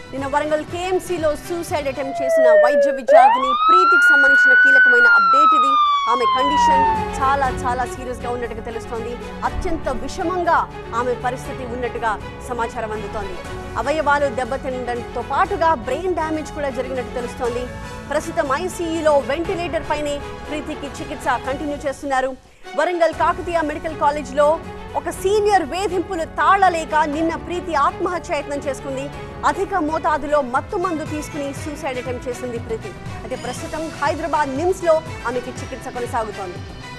నిన్న Warangal కేఎంసీలో suicide attempt చేసిన వైద్య విద్యార్థిని ప్రీతికి సంబంధించిన కీలకమైన అప్డేట్ ఇది ఆమె కండిషన్ చాలా చాలా సీరియస్గా ఉన్నట్టుగా తెలుస్తోంది అత్యంత విషమంగా ఆమె పరిస్థితి ఉన్నట్టుగా సమాచారం అందుతోంది అవయవాలు దెబ్బతినడంతో పాటుగా బ్రెయిన్ డ్యామేజ్ కూడా జరిగినట్టు తెలుస్తోంది ప్రస్తుతం ఐసీయూలో వెంటిలేటర్ పైనే ప్రీతికి చికిత్స కంటిన్యూ చేస్తున్నారు వరంగల్ కాకతీయ మెడికల్ కాలేజ్లో ఒక సీనియర్ వేధింపులు తాళలేక నిన్న ప్రీతి ఆత్మహత్య యత్నం చేసుకుంది అధిక మోతాదులో మత్తు మందు తీసుకుని సూసైడ్ అటెంప్ట్ చేసింది ప్రీతి అయితే ప్రస్తుతం హైదరాబాద్ నిమ్స్ లో ఆమెకి చికిత్స కొనసాగుతోంది